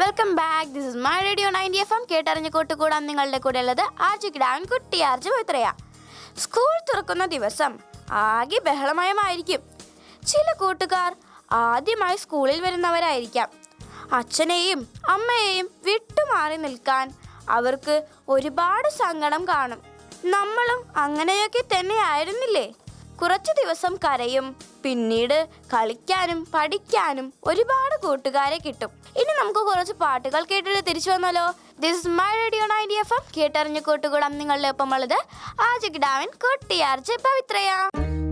welcome back this is my radio ninety F M കേട്ടറിഞ്ഞ് കൂട്ടുകൂടാൻ നിങ്ങളുടെ കൂടെ ഉള്ളത് ആർജിക്കിടാൻ കുട്ടി ആർജ് പവിത്രയ സ്കൂൾ തുറക്കുന്ന ദിവസം ആകെ ബഹളമയമായിരിക്കും ചില കൂട്ടുകാർ ആദ്യമായി സ്കൂളിൽ വരുന്നവരായിരിക്കാം അച്ഛനെയും അമ്മയെയും വിട്ടുമാറി നിൽക്കാൻ അവർക്ക് ഒരുപാട് സങ്കടം കാണും നമ്മളും അങ്ങനെയൊക്കെ തന്നെ ആയിരുന്നില്ലേ കുറച്ചു ദിവസം കരയും പിന്നീട് കളിക്കാനും പഠിക്കാനും ഒരുപാട് കൂട്ടുകാരെ കിട്ടും ഇനി നമുക്ക് കുറച്ച് പാട്ടുകൾ കേട്ടിട്ട് തിരിച്ചു വന്നാലോ this is my radio ninety F M കേട്ടറിഞ്ഞ് കൂട്ടുകൂടാം നിങ്ങളുടെ ഒപ്പം ഉള്ളത് ആജ് കിടാവൻ കൊട്ടിയാർജ് പവിത്രയാ